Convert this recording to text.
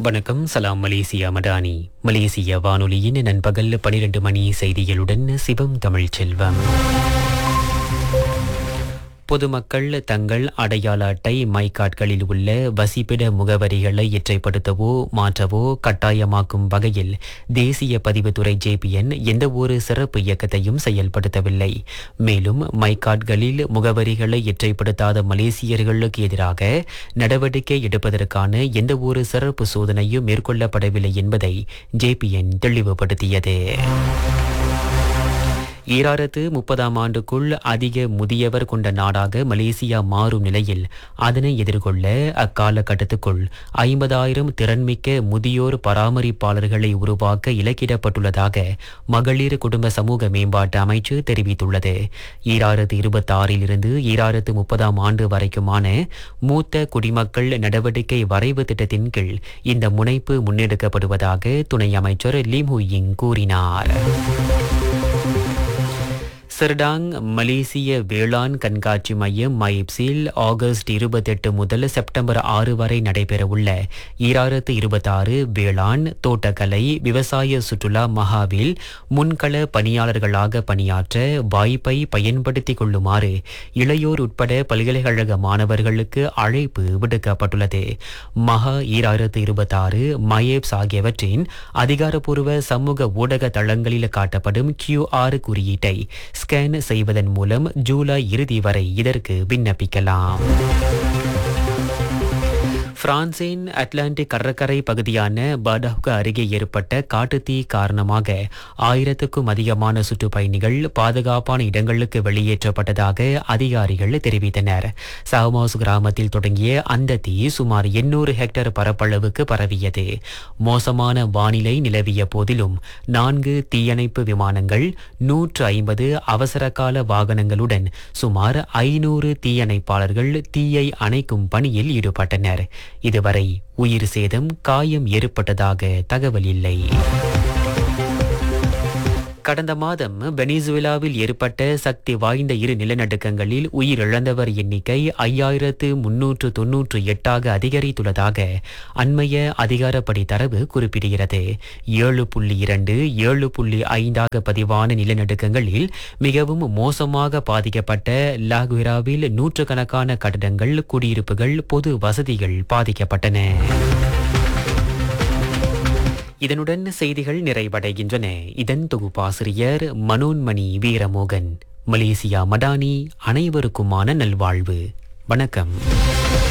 வணக்கம் சலாம் மலேசியா மடானி மலேசிய வானொலியின் நண்பகல் பனிரெண்டு மணி செய்திகளுடன் சிவம் தமிழ் செல்வம் பொதுமக்கள் தங்கள் அடையாள அட்டை மை கார்டுகளில் உள்ள வசிப்பிட முகவரிகளை இற்றைப்படுத்தவோ மாற்றவோ கட்டாயமாக்கும் வகையில் தேசிய பதிவுத்துறை ஜேபிஎன் எந்த ஒரு சிறப்பு இயக்கத்தையும் செயல்படுத்தவில்லை மேலும் மை கார்டுகளில் முகவரிகளை இற்றைப்படுத்தாத மலேசியர்களுக்கு எதிராக நடவடிக்கை எடுப்பதற்கான எந்த ஒரு சிறப்பு சோதனையும் மேற்கொள்ளப்படவில்லை என்பதை ஜேபிஎன் தெளிவுபடுத்தியது ஈராயிரத்து முப்பதாம் ஆண்டுக்குள் அதிக முதியவர் கொண்ட நாடாக மலேசியா மாறும் நிலையில் அதனை எதிர்கொள்ள அக்காலகட்டத்துக்குள் ஐம்பதாயிரம் திறன்மிக்க முதியோர் பராமரிப்பாளர்களை உருவாக்க இலக்கிடப்பட்டுள்ளதாக மகளிர் குடும்ப சமூக மேம்பாட்டு அமைச்சு தெரிவித்துள்ளது ஈராயிரத்து இருபத்தாறில் இருந்து ஈராயிரத்து முப்பதாம் ஆண்டு வரைக்குமான மூத்த குடிமக்கள் நடவடிக்கை வரைவு திட்டத்தின் கீழ் இந்த முனைப்பு முன்னெடுக்கப்படுவதாக துணை அமைச்சர் லிம் ஹுயிங் கூறினார் சர்டாங் மலேசிய வேளாண் கண்காட்சி மையம் மைப்ஸில் ஆகஸ்ட் இருபத்தெட்டு முதல் செப்டம்பர் ஆறு வரை நடைபெறவுள்ள ஈராயிரத்து இருபத்தாறு வேளாண் தோட்டக்கலை விவசாய சுற்றுலா மகாவில் முன்கள பணியாளர்களாக பணியாற்ற வாய்ப்பை பயன்படுத்திக் கொள்ளுமாறு இளையோர் உட்பட பல்கலைக்கழக மாணவர்களுக்கு அழைப்பு விடுக்கப்பட்டுள்ளது மகா ஈராயிரத்து இருபத்தாறு மயேப்ஸ் ஆகியவற்றின் அதிகாரப்பூர்வ சமூக ஊடக தளங்களில் காட்டப்படும் கியூஆர் குறியீட்டை ஸ்கேன் செய்வதன் மூலம் ஜூலை இறுதி வரை இதற்கு விண்ணப்பிக்கலாம் பிரான்சின் அட்லாண்டிக் கடற்கரை பகுதியான படஹ்கு அருகே ஏற்பட்ட காட்டுத்தீ காரணமாக ஆயிரத்துக்கும் அதிகமான சுற்றுப்பயணிகள் பாதுகாப்பான இடங்களுக்கு வெளியேற்றப்பட்டதாக அதிகாரிகள் தெரிவித்தனர் சாமாஸ் கிராமத்தில் தொடங்கிய அந்த தீ சுமார் எண்ணூறு ஹெக்டேர் பரப்பளவுக்கு பரவியது மோசமான வானிலை நிலவிய போதிலும் நான்கு தீயணைப்பு விமானங்கள் நூற்று ஐம்பது அவசரகால வாகனங்களுடன் சுமார் ஐநூறு தீயணைப்பாளர்கள் தீயை அணைக்கும் பணியில் ஈடுபட்டனர் இதுவரை உயிர் சேதம் காயம் ஏற்பட்டதாக தகவல் இல்லை கடந்த மாதம் வெனிசுவேலாவில் ஏற்பட்ட சக்தி வாய்ந்த இரு நிலநடுக்கங்களில் உயிரிழந்தவர் எண்ணிக்கை ஐயாயிரத்து முன்னூற்று தொன்னூற்று எட்டாக அதிகரித்துள்ளதாக அண்மைய அதிகாரப்படி தரவு குறிப்பிடுகிறது ஏழு புள்ளி இரண்டு ஏழு புள்ளி ஐந்தாக பதிவான நிலநடுக்கங்களில் மிகவும் மோசமாக பாதிக்கப்பட்ட லாகுராவில் நூற்றுக்கணக்கான கட்டடங்கள் குடியிருப்புகள் பொது வசதிகள் பாதிக்கப்பட்டன இதனுடன் செய்திகள் நிறைவடைகின்றன இதன் தொகுப்பாசிரியர் மனோன்மணி வீரமோகன் மலேசியா மடானி அனைவருக்குமான நல்வாழ்வு வணக்கம்